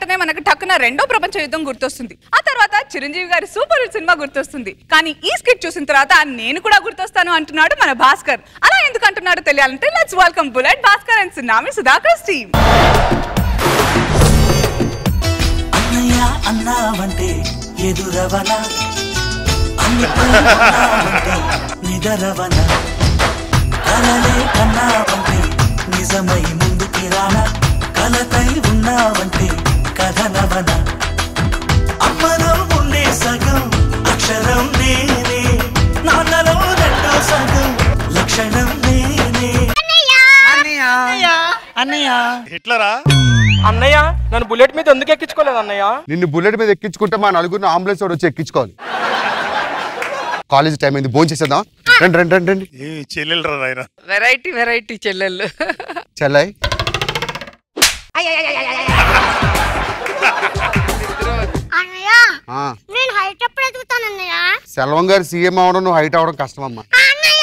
అంటేనే మనకు టక్కున రెండో ప్రపంచ యుద్ధం గుర్తొస్తుంది ఆ తర్వాత చిరంజీవి గారి సూపర్ హిట్ సినిమా గుర్తొస్తుంది కానీ ఈ స్కిట్ చూసిన తర్వాత నేను కూడా గుర్తొస్తాను అంటున్నాడు మన భాస్కర్ అలా ఎందుకు అంటున్నాడో తెలియాలంటే let's welcome bullet Bhaskar and tsunami Sudhakar team అన్నయ్య అన్నావంటే ఎదురవన అన్ని ఉన్నావంటే నిదరవన కలలే కన్నావంటే నిజమై ముందుకి రాన కలకై ఉన్నావంటే కథనవన అమ్మలో ఉండే సగం అక్షరం నేనే నాన్నలో రెండో సగం లక్షణం నేనే అన్నయ్య అన్నయ్య హిట్లరా అన్నయ్య నన్ను బుల్లెట్ మీద ఎందుకు ఎక్కించుకోలేదు అన్నయ్య నిన్ను బుల్లెట్ మీద ఎక్కించుకుంటే మా నలుగురిని అంబులెన్స్ వాడు వచ్చి ఎక్కించుకోవాలి కాలేజ్ టైం అయింది భోజనం చేసేద్దాం రండి రండి రండి రండి ఏ చెల్లెలు రా నాయన వెరైటీ వెరైటీ చెల్లెళ్ళు చెల్లాయి అన్నయ్య ఆ, నేను హైట్ ఎప్పుడు ఎదుగుతాను అన్నయ్య సెల్వం గారు సీఎం అవడం నువ్వు హైట్ అవడం కష్టమమ్మా అన్నయ్య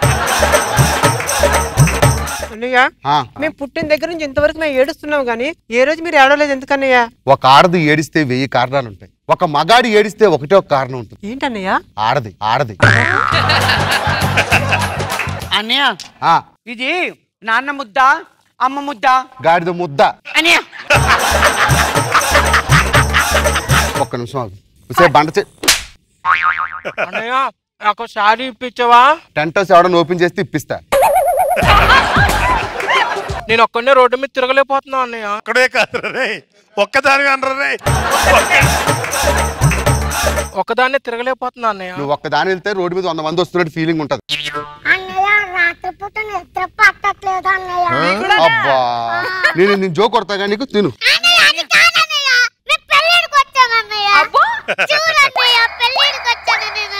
అన్నయ్య ఆ, మేము పుట్టిన దగ్గర నుంచి ఇంతవరకు మేము ఏడుస్తున్నాం కానీ ఏ రోజు మీరు ఏడవలేదు ఎందుకన్నయ్య ఒక ఆడది ఏడిస్తే వెయ్యి కారణాలు ఉంటాయి ఒక మగాడి ఏడిస్తే ఒకటే ఒక కారణం ఉంటుంది ఏంటన్నయ్య ఆడది ఆడది అన్నయ్య ఆ ఇది నాన్న ముద్ద అమ్మ ముద్ద గాడిద ముద్ద అన్నయ్య ఒక్క నిమిషం ఆగు. ఒకసారి బండ చే అన్నయ్య నాకు శారీ ఇప్పించవా టెంట్ హౌస్ ఎవడని ఓపెన్ చేస్తే ఇప్పిస్తా నేను ఒక్కనే రోడ్డు మీద తిరగలేకపోతున్నా అన్నయ్య ఒక్కడే కాదు రే ఒక్కదాని అనరా రే ఒక్కదాన్నే తిరగలేకపోతున్నా అన్నయ్య నువ్వు ఒక్కదాని వెళ్తే రోడ్డు మీద వంద మంది వస్తున్నట్టు ఫీలింగ్ ఉంటది అన్నయ్య రాత్రిపూట నిద్ర పట్టట్లేదు అన్నయ్య అబ్బా నేను నేను జో కొడతాగా నీకు తిను అన్నయ్య అది కాదన్నయ్య మేము పెళ్ళిడికి వచ్చాం అన్నయ్య చూడన్నయ్య పెళ్ళిడికి వచ్చాను నేను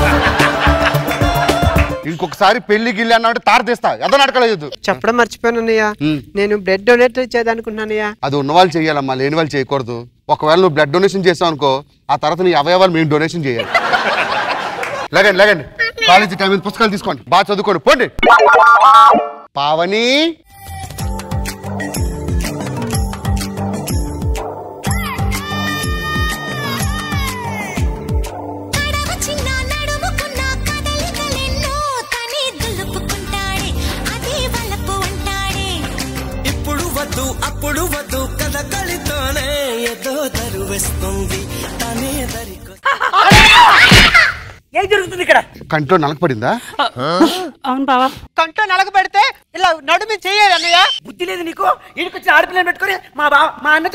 ఇంకొకసారి పెళ్లి గిల్లి అన్నాడు తార తీస్తా ఎదో నడకలేదు చెప్పడం మర్చిపోయాను అన్నయ్య ఉమ్. నేను బ్లడ్ డొనేట్ చేద్దానుకున్నానయ్య అది ఉన్న వాళ్ళు చేయాలమ్మా లేని వాళ్ళు చేయకూడదు ఒకవేళ నువ్వు బ్లడ్ డొనేషన్ చేసావు అనుకో ఆ తర్వాత నీ అవయవాలు మేము డొనేషన్ చేయాలి లేగండి లేగండి కాలేజీ టైం అయింది, పుస్తకాలు తీసుకోండి బాగా చదువుకోండి పోండి పావని చిన్న నడుముకున్న కదలికలెన్నో తనే దులుపుకుంటాడే అదే వలపు అంటాడే ఇప్పుడు వద్దు అప్పుడు వద్దు కథకళితోనే ఏదో దరువేస్తుంది తనే దరికొ ఏం జరుగుతుంది ఇక్కడ కంట్లో నలకపడిందా అవును బావా కంట్లో నలగ పెడితే ఇలా నడు మీద చేయాలి అన్నయ్య బుద్ధి లేదు నీకు ఈడికొచ్చిన ఆడపిల్లని పెట్టుకొని మా బావ మా అన్నతో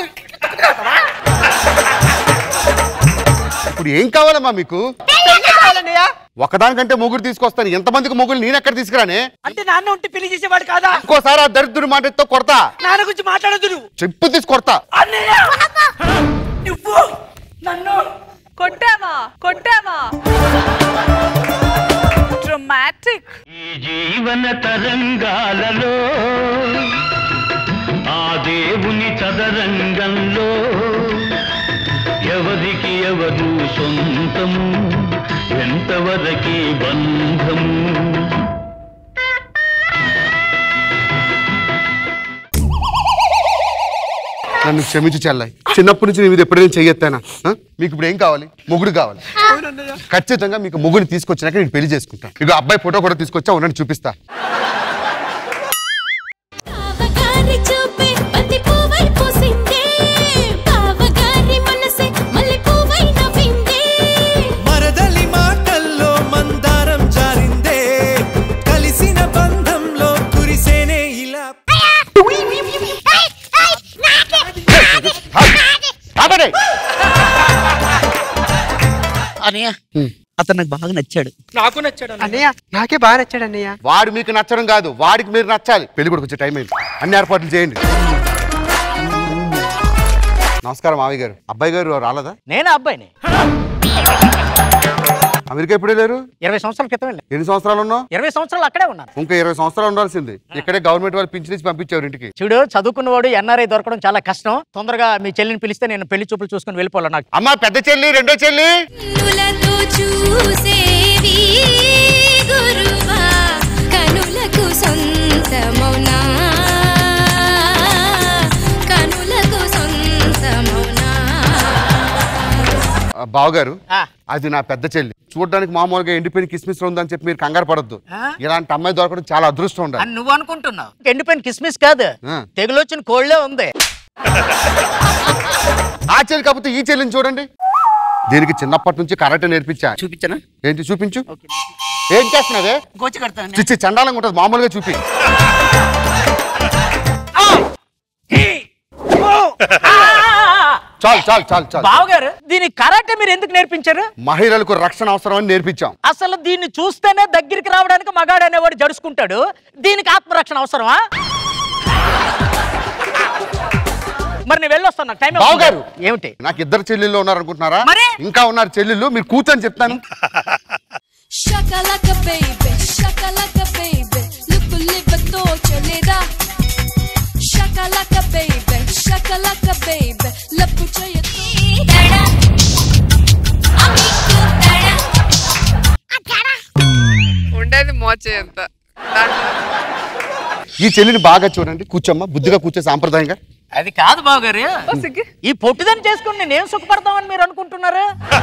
ఇప్పుడు ఏం కావాలమ్మా మీకు అన్నయ్య ఒకదానికంటే మొగుడు తీసుకొస్తాను ఎంతమందికి మొగుడు నేను ఎక్కడ తీసుకురానే అంటే నాన్న ఉంటే పెళ్లి చేసేవాడు కాదా ఇంకోసారి ఆ దరిద్రుడి మాట ఎత్తో కొడతా నాన్న గురించి మాట్లాడదు నువ్వు చెప్పు తీసి కొడతా అన్నయ్య నువ్వు నన్ను కొట్టావా కొట్టావా డ్రమాటిక్ జీవన తరంగాలలో ఆ దేవుని చదరంగంలో ఎవరికి ఎవరు సొంతము ఎంతవరకే బంధము నన్ను క్షమించి చెల్లాయి చిన్నప్పటి నుంచి నీ మీద ఎప్పుడైనా చెయ్యెత్తానా ఆ? మీకు ఇప్పుడు ఏం కావాలి మొగుడు కావాలి ఖచ్చితంగా మీకు మొగుడిని తీసుకొచ్చినాక నేను పెళ్లి చేసుకుంటాను ఇక అబ్బాయి ఫోటో కూడా తీసుకొచ్చా ఉండండి చూపిస్తా బావగారి చూపే బంతి పువ్వై పూసిందే బావగారి మనసే మల్లె పువ్వై నవ్విందే మరదలి మాటల్లో మందారం జారిందే కలిసిన బంధంలో కురిసేనే ఇలా ఆపండి. అన్నయ్య అతను నాకు బాగా నచ్చాడు నాకు నచ్చాడు అన్నయ్య. అన్నయ్య నాకే బాగా నచ్చాడు అన్నయ్య వాడు మీకు నచ్చడం కాదు వాడికి మీరు నచ్చాలి పెళ్లి కొడుకు వచ్చే టైం అయింది అన్ని ఏర్పాట్లు చేయండి నమస్కారం మావి గారు అబ్బాయి గారు రాలేదా నేను అబ్బాయిని అమెరికా ఎప్పుడు వెళ్ళారు ఇరవై సంవత్సరాల క్రితం వెళ్ళాను ఎన్ని సంవత్సరాలు ఉన్నావు ఇరవై సంవత్సరాలు అక్కడే ఉన్నాను ఇంకా ఇరవై సంవత్సరాలు ఉండాల్సింది ఇక్కడే గవర్నమెంట్ వాళ్ళు పింఛనిచ్చి పంపించారు ఇంటికి చూడు చదువుకున్నవాడు ఎన్ఆర్ఐ దొరకడం చాలా కష్టం తొందరగా మీ చెల్లిని పిలిస్తే నేను పెళ్లి చూపులు చూసుకుని వెళ్ళిపోవాలి నాకు అమ్మా పెద్ద చెల్లి రెండో చెల్లి కన్నులతో చూసేవి గురువా కనులకు సొంతమౌనా కనులకు సొంతమౌనా ఆ, బావగారు ఆ. అది నా పెద్ద చెల్లి చూడడానికి మామూలుగా ఎండిపోయిన కిస్మిస్ ఉందని చెప్పి మీరు కంగారు పడద్దు ఆ? ఇలాంటి అమ్మాయి దొరకడం చాలా అదృష్టం ఉండాలి అని నువ్వు అనుకుంటున్నావు ఎండిపోయిన కిస్మిస్ కాదు ఆ. తెగులొచ్చిన కోళ్ళే ఉంది ఆ చెల్లి కాకపోతే ఈ చెల్లిని చూడండి దీనికి చిన్నప్పటి నుంచి కరాటే నేర్పించా చూపించనా ఏంటి చూపించు ఏం చేస్తున్నావే గోచి కడతాను చిచ్చి చండాలంగా ఉంటుంది మామూలుగా చూపి చాలు చాలు చాలు చాలు బావగారు దీని కరాటే మీరు ఎందుకు నేర్పించారు మహిళలకు రక్షణ అవసరం అని నేర్పించాం అసలు దీన్ని చూస్తేనే దగ్గరికి రావడానికి మగాడు అనేవాడు జడుచుకుంటాడు దీనికి ఆత్మరక్షణ అవసరమా మరి నేను వెళ్ళొస్తాను నాకు టైం అవుతుంది. బావగారు. ఏమిటి నాకు ఇద్దరు చెల్లెళ్ళు ఉన్నారు అనుకుంటున్నారా మరి? ఇంకా ఉన్నారు చెల్లెళ్ళు మీరు కూర్చొని చెప్తాను Shakalaka baby, shakalaka baby, look live chaleera. Shakalaka baby, shakalaka baby, lapu chayatu. Dada, amiku dada. ఉండేది మోచే అంత దాంట్లో ఈ చెల్లిని బాగా చూడండి కూర్చోమ్మా బుద్ధిగా కూర్చో సాంప్రదాయంగా అది కాదు బావగారు ఓ సిగ్గు ఈ పొట్టిదని చేసుకుని నేనేం సుఖపడతామని మీరు అనుకుంటున్నారు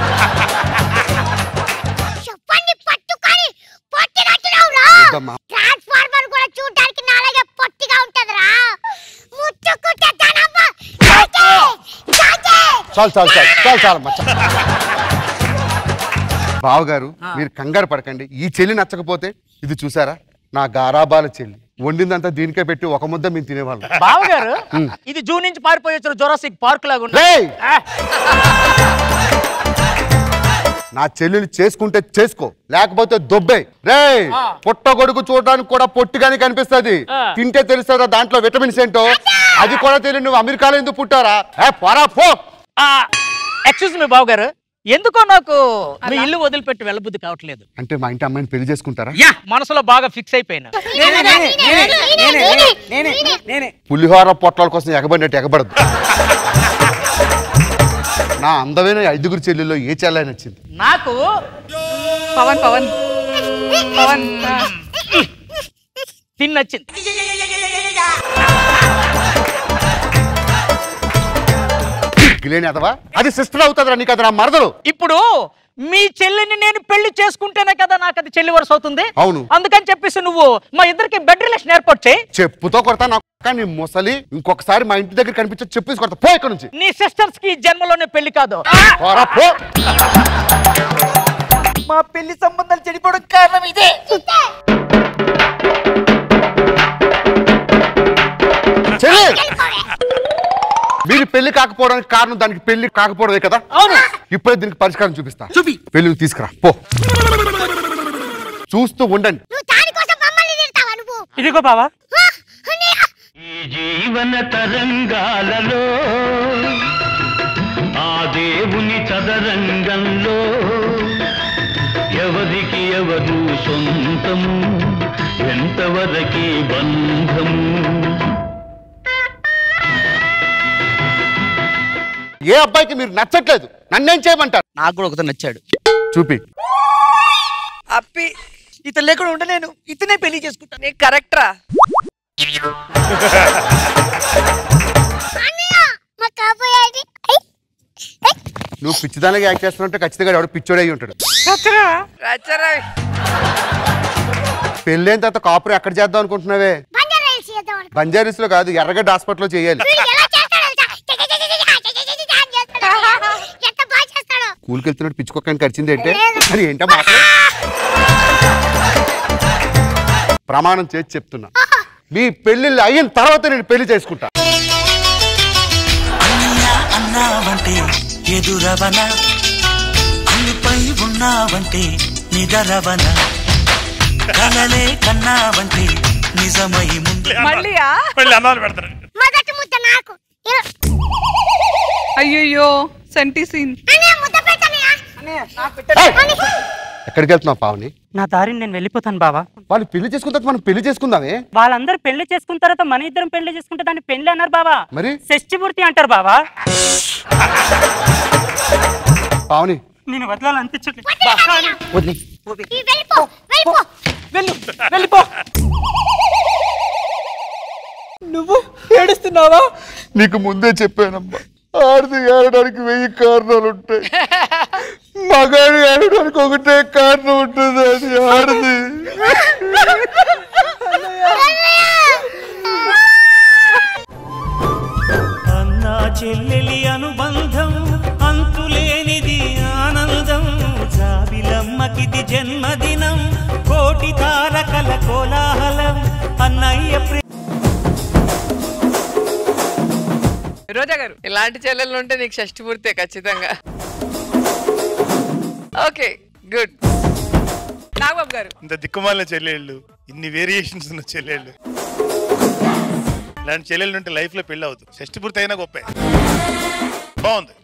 చెప్పండి పట్టుకొని పొట్టినట్టున్నావురా వద్దమ్మా. ట్రాన్స్ఫార్మర్ కూడా చూడడానికి నాలాగే పొట్టిగా ఉంటదిరా ముట్టుకుంటే ధనమ్మ చాచే చాచే చాలు చాలు చాలు చాలు చాలమ్మా చాలు. బావగారు మీరు కంగారు పడకండి ఈ చెల్లి నచ్చకపోతే ఇది చూసారా నా గారాబాల చెల్లి వండిందంతా దీనికే పెట్టి ఒక ముద్ద మేము తినేవాళ్ళం బావగారు ఇది జూ నుంచి పారిపోయి వచ్చిన జొరాసిక్ పార్క్ లాగా ఉంది రేయ్! ఆ, నా చెల్లిని చేసుకుంటే చేసుకో లేకపోతే దొబ్బే రే ఆ. పొట్ట గొడుగు చూడడానికి కూడా పొట్టిగానే కనిపిస్తది ఆ. తింటే తెలుస్తుందా దాంట్లో విటమిన్స్ ఏంటో అది కూడా తెలియదు నువ్వు అమెరికాలో ఎందుకు పుట్టారా ఏ పోరా పో ఆ, ఎక్స్క్యూజ్ మీ బావగారు ఎందుకో నాకు మీ ఇల్లు వదిలిపెట్టి వెళ్ళబుద్ధి కావట్లేదు అంటే మా ఇంటి అమ్మాయిని పెళ్లి చేసుకుంటారా యా మనసులో బాగా ఫిక్స్ అయిపోయినా పులిహోర పొట్లాల కోసం ఎగబడినట్టు ఎగబడదు నా అందమైన ఐదుగురు చెల్లెల్లో ఏ చెల్లని నచ్చింది నాకు పవన్ పవన్ పవన్ ఆ. తిని నచ్చింది గిలేని అదవా అది సిస్టర్ అవుతుందిరా నీకు అది నా మరదలు ఇప్పుడు మీ చెల్లిని నేను పెళ్లి చేసుకుంటేనే కదా నాకు అది చెల్లి వరుస అవుతుంది అవును. అందుకని చెప్పేసి నువ్వు మా ఇద్దరికి బెడ్ రిలేషన్ ఏర్పాటు చేయి చెప్పుతో కొడతా నాకు నీ ముసలి ఇంకొకసారి మా ఇంటి దగ్గర కనిపించే చెప్పేసి కొడతా పో ఇక్కడ నుంచి నీ సిస్టర్స్ కి ఈ జన్మలోనే పెళ్లి కాదు పోరా, పో మా పెళ్లి సంబంధాలు చెడిపోవడం కారణం ఇదే చెల్లి మీరు పెళ్లి కాకపోవడానికి కారణం దానికి పెళ్లి కాకపోవడమే కదా అవును ఇప్పుడే దీనికి పరిష్కారం చూపిస్తా చూపి పెళ్లి తీసుకురా పో చూస్తూ ఉండండి నువ్వు దానికోసం మమ్మల్ని తిడతావా నువ్వు ఇదిగో బావా హ? అన్నయ్య, ఈ జీవన తరంగాలలో ఆ దేవుని చదరంగంలో ఎవరికి ఎవరు సొంతము ఎంతవరకే బంధము ఏ అబ్బాయికి మీరు నచ్చట్లేదు నన్నేం చేయమంటారు నాకు కూడా ఒకతను నచ్చాడు చూపి అప్పి ఇతను లేకుండా ఉండలేను ఇతనే పెళ్లి చేసుకుంటాను నీకు కరెక్టరా అన్నయ్య, మా కాబోయేది ఐ, ఐ, నువ్వు పిచ్చిదానిగా యాక్ట్ చేస్తున్నట్టే ఖచ్చితంగా ఎవడు పిచ్చోడే అయి ఉంటాడు రచరా పెళ్ళైన తర్వాత కాపురం ఎక్కడ చేద్దాం అనుకుంటున్నావే బంజారా హిల్స్ చేద్దాం అనుకో. బంజారీస్ లో కాదు ఎర్రగడ్డ హాస్పిటల్లో చేయాలి వీడు ఎలా చేస్తాడో తెలుసా? టి- టి- టి- టి- టి- టి- టి- టి- టి- అని చేస్తాడు. ఎంత బాగా చేస్తాడో స్కూల్కి వెళ్తున్నట్టు పిచ్చుకోకని కరిచింది ఏంటే అది ఏంటో మాట ప్రమాణం చేసి చెప్తున్నా మీ పెళ్లిళ్ళు అయిన తర్వాత నేను పెళ్లి చేసుకుంటా అన్నా అన్నావంటే ఎదురవన అన్నిపై ఉన్నావంటే నిదరవన కలలే కన్నావంటే నిజమై ముందు మళ్ళీయా మళ్ళీ అన్నాలు పెడతారు మొదటి ముద్ద నాకు ఇరు. అయ్యయ్యో సెంటి సీన్ అన్నయ్య, ముద్ద పెట్టన్నయ్య. ఏయ్! ఎక్కడికి వెళ్తున్నావు పావని నా దారిని నేను వెళ్ళిపోతాను బావా వాళ్ళు పెళ్లి చేసుకున్న తర్వాత మనం పెళ్లి చేసుకుందామే వాళ్ళందరూ పెళ్లి చేసుకున్న తర్వాత మన ఇద్దరం పెళ్లి చేసుకుంటే దాన్ని పెళ్లి అన్నారు బావా మరి షష్టిపూర్తి అంటారు బావా పావని నేను వదలాలనిపించట్లేదు వదిలి ఈ వెళ్ళిపో వెళ్ళిపో వెళ్ళు వెళ్ళిపో నువ్వు ఏడుస్తున్నావా నీకు ముందే చెప్పానమ్మా ఆడది ఏడడానికి వెయ్యి కారణాలు ఉంటాయి మగాడి ఏడడానికి ఒకటే కారణం ఉంటుంది అది ఆడది అన్నా చెల్లెలి అనుబంధం అంతులేనిది ఆనందం జాబిలమ్మకిది జన్మదినం కోటి తారకల కోలాహలం అన్నయ్య ప్రే రోజా గారు ఇలాంటి చెల్లెలు ఉంటే నీకు షష్టి పూర్తే ఖచ్చితంగా ఓకే గుడ్ నాగబాబు గారు ఇంత దిక్కుమాలిన చెల్లెళ్ళు ఇన్ని వేరియేషన్స్ ఉన్న చెల్లెళ్ళు ఇలాంటి చెల్లెళ్ళు ఉంటే లైఫ్ లో పెళ్ళి అవుతుంది షష్టి పూర్తి అయినా గొప్పే బాగుంది